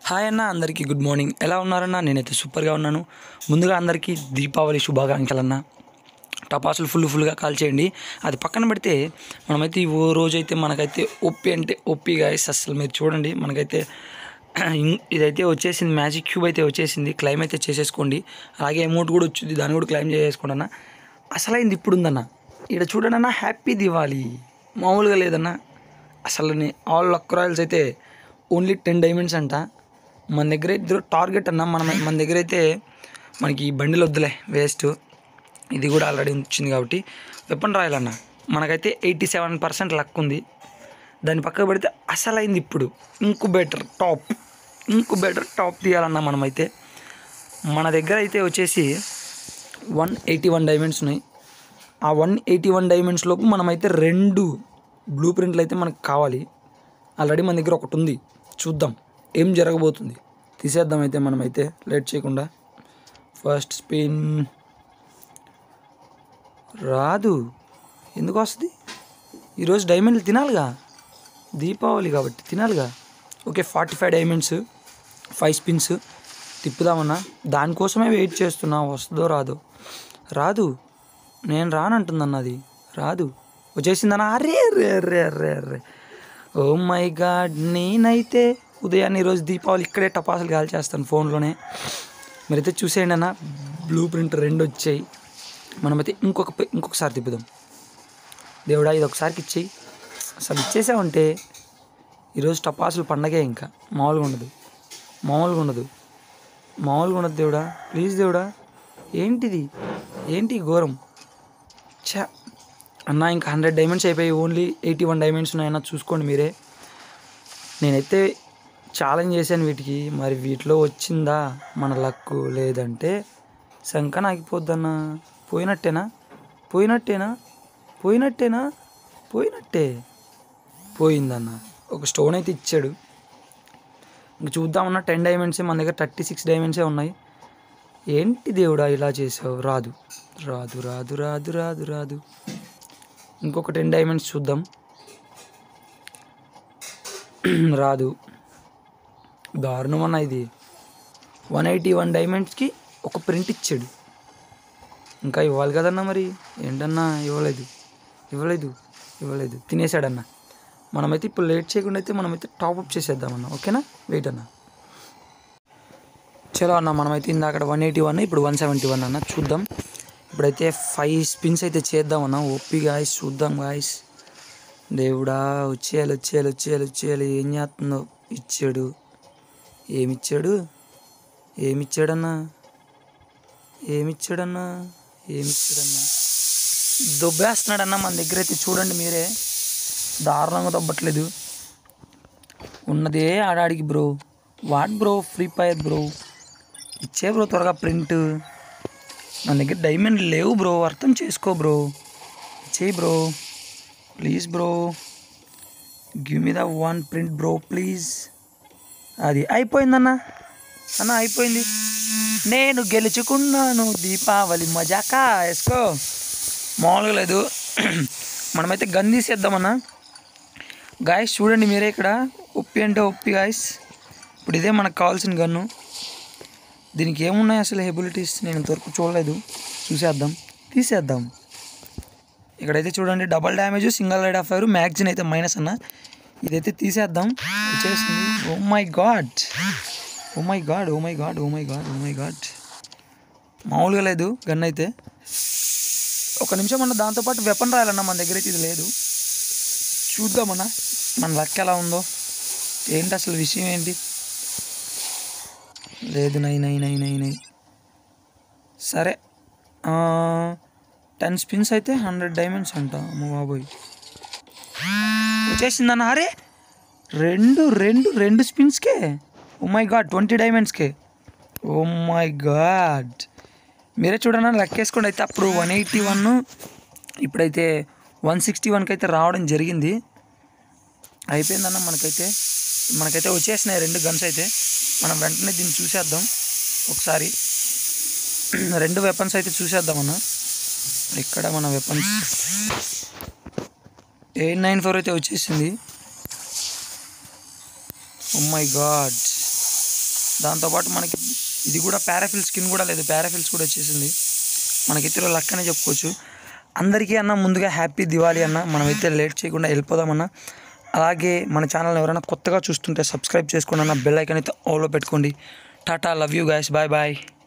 hi అన్న అందరికీ good morning ఎలా ఉన్నారన్న నేనైతే సూపర్గా ఉన్నాను ముందుగా అందరికీ దీపావళి శుభాకాంక్షలు అన్న టపాసులు ఫుల్ ఫుల్గా కాల్చేయండి అది పక్కన పెడితే మనమైతే ఈ ఓ రోజైతే మనకైతే ఒప్పి అంటే ఒప్పి గాయస్ అసలు మీరు చూడండి మనకైతే ఇం- ఇదైతే వచ్చేసింది మ్యాజిక్ క్యూబ్ అయితే వచ్చేసింది క్లైమ్ అయితే చేసేసుకోండి అలాగే అమౌంట్ కూడా వచ్చింది దాన్ని కూడా క్లైమ్ చేసేసుకోండి అన్న అసలైంది ఇప్పుడు ఉందన్న ఇక్కడ చూడండి అన్న హ్యాపీ దివాళీ మామూలుగా లేదన్న అసలు ఆల్ లక్ రాయల్స్ అయితే ఓన్లీ టెన్ డైమండ్స్ అంట మన దగ్గర ఇద్దరు టార్గెట్ అన్న మన మన దగ్గర అయితే మనకి ఈ బండిలు వద్దులే వేస్ట్ ఇది కూడా ఆల్రెడీ వచ్చింది కాబట్టి వెపన్ రాయల్ అన్న మనకైతే ఎయిటీ సెవెన్ పర్సెంట్ లక్ ఉంది దాని పక్కకు పెడితే అసలైంది ఇప్పుడు ఇంకుబేటర్ టాప్ ఇంకుబేటర్ టాప్ తీయాలన్న మనమైతే మన దగ్గర అయితే వచ్చేసి వన్ ఎయిటీ వన్ డైమండ్స్ ఉన్నాయి ఆ వన్ ఎయిటీ వన్ డైమండ్స్లోపు మనమైతే రెండు బ్లూ ప్రింట్లు అయితే మనకు కావాలి ఆల్రెడీ మన దగ్గర ఒకటి ఉంది చూద్దాం ఏం జరగబోతుంది తీసేద్దాం అయితే మనమైతే లేట్ చేయకుండా ఫస్ట్ స్పిన్ రాదు ఎందుకు వస్తుంది ఈరోజు డైమండ్లు తినాలిగా దీపావళి కాబట్టి తినాలిగా okay forty five diamonds five spins తిప్పుదామన్నా దానికోసమే వెయిట్ చేస్తున్నా వస్తుందో రాదో రాదు నేను రానంటుందన్న అది రాదు వచ్చేసిందన్న అరే అరే అరే అరే అరే ఓ మై గాడ్ నేనైతే ఉదయాన్నే ఈరోజు దీపావళి ఇక్కడే టపాసులు కాల్ చేస్తాను ఫోన్లోనే మీరైతే చూసేయండి అన్న బ్లూ ప్రింట్ రెండు వచ్చాయి మనమైతే ఇంకొక పే- ఇంకొకసారి తిప్పుదాం దేవుడా ఇది ఒకసారికి ఇచ్చేయి అసలు ఇచ్చేసావంటే ఈరోజు టపాసులు పండగే ఇంకా మామూలుగా ఉండదు మామూలుగా ఉండదు మామూలుగా ఉండదు దేవుడా ప్లీజ్ దేవుడా ఏంటిది ఏంటి ఈ ఘోరం ఛా అన్న ఇంకా హండ్రెడ్ డైమండ్స్ అయిపోయి ఓన్లీ ఎయిటీ వన్ డైమండ్స్ ఉన్నాయన్న చూసుకోండి మీరే నేనైతే ఛాలెంజ్ చేశాను వీటికి మరి వీటిలో వచ్చిందా మన లక్ లేదంటే శంక నాగిపోద్దన్న పోయినట్టేనా పోయినట్టేనా పోయినట్టేనా పోయినట్టే పోయిందన్న ఒక స్టోన్ అయితే ఇచ్చాడు ఇంక చూద్దామన్న టెన్ డైమండ్సే మన దగ్గర థర్టీ సిక్స్ డైమండ్సే ఉన్నాయి ఏంటి దేవుడా ఇలా చేసావు రాదు రాదు రాదు రాదు రాదు రాదు ఇంకొక టెన్ డైమండ్స్ చూద్దాం రాదు దారుణం అన్న ఇది వన్ ఎయిటీ వన్ డైమండ్స్కి ఒక ప్రింట్ ఇచ్చాడు ఇంకా ఇవ్వాలి కదన్నా మరి ఏంటన్నా ఇవ్వలేదు ఇవ్వలేదు ఇవ్వలేదు తినేసాడన్న మనమైతే ఇప్పుడు లేట్ చేయకుండా అయితే మనమైతే టాప్అప్ చేసేద్దామన్న ఓకేనా వెయిట్ అన్న చలో అన్న మనమైతే ఇందాక వన్ ఎయిటీ వన్ ఇప్పుడు వన్ సెవెంటీ వన్ అన్న చూద్దాం ఇప్పుడైతే ఫైవ్ స్పిన్స్ అయితే చేద్దామన్న ఓపి గాయస్ చూద్దాం గాయస్ దేవుడా వచ్చేయాలి వచ్చేయాలి వచ్చేయాలి వచ్చేయాలి ఏం చేస్తుందో ఇచ్చాడు ఏమిచ్చాడు ఏమిచ్చాడన్నా ఏమిచ్చాడన్నా ఏమిచ్చాడన్నా దొబ్బేస్తున్నాడన్నా మన దగ్గర అయితే చూడండి మీరే దారుణంగా దొబ్బట్లేదు ఉన్నదే ఆడాడికి bro what bro free fire bro ఇచ్చే బ్రో త్వరగా ప్రింట్ నా దగ్గర డైమండ్ లేవు బ్రో అర్థం చేసుకో బ్రో ఇచ్చేయి bro please bro give me the one print bro please అది అయిపోయిందన్న అన్న అయిపోయింది నేను గెలుచుకున్నాను దీపావళి మజాకా వేసుకో మామూలుగా లేదు మనమైతే గన్ తీసేద్దామన్నా గాయస్ చూడండి మీరే ఇక్కడ ఉప్పి అంటే ఉప్పి గాయస్ ఇప్పుడు ఇదే మనకు కావాల్సిన గన్ను దీనికి ఏమున్నాయి అసలు ఎబిలిటీస్ నేను ఇంతవరకు చూడలేదు చూసేద్దాం తీసేద్దాం ఇక్కడైతే చూడండి double damage single rate of fire magazine అయితే మైనస్ అన్న ఇదైతే తీసేద్దాం వచ్చేసింది oh my god oh my god oh my god oh my god oh my god మామూలుగా లేదు గన్ అయితే ఒక నిమిషం అన్న దాంతోపాటు వెపన్ రాయాలన్న మన దగ్గర అయితే ఇది లేదు చూద్దామన్నా మన లక్ ఎలా ఉందో ఏంటి అసలు విషయం ఏంటి లేదు నై నై నై నై నై సరే టెన్ స్పిన్స్ అయితే హండ్రెడ్ డైమండ్స్ అంట అమ్మ బాబోయ్ వచ్చేసిందన్న అరే రెండు రెండు రెండు స్పిన్స్కే ఓ మై గాడ్ ట్వంటీ డైమండ్స్కే ఓ మై గాడ్ మీరే చూడండి లెక్కేసుకోండి అయితే అప్పుడు వన్ ఎయిటీ వన్ ఇప్పుడైతే వన్ సిక్స్టీ వన్కి అయితే రావడం జరిగింది అయిపోయిందన్న మనకైతే మనకైతే వచ్చేసినాయి రెండు గన్స్ అయితే మనం వెంటనే దీన్ని చూసేద్దాం ఒకసారి రెండు వెపన్స్ అయితే చూసేద్దామన్న ఇక్కడ మన వెపన్స్ ఎయిట్ నైన్ ఫోర్ అయితే వచ్చేసింది ఓ మై గాడ్ దాంతోపాటు మనకి ఇది కూడా పారాఫిల్ స్కిన్ కూడా లేదు పారాఫిల్స్ కూడా వచ్చేసింది మనకైతే ఈరోజు లక్ అనే చెప్పుకోవచ్చు అందరికీ అన్న ముందుగా హ్యాపీ దివాళీ అన్న మనమైతే లేట్ చేయకుండా వెళ్ళిపోదామన్న అలాగే మన ఛానల్ ఎవరైనా కొత్తగా చూస్తుంటే సబ్స్క్రైబ్ చేసుకోండి అన్న బెల్ ఐకాన్ అయితే ఆల్లో పెట్టుకోండి tata love you guys bye bye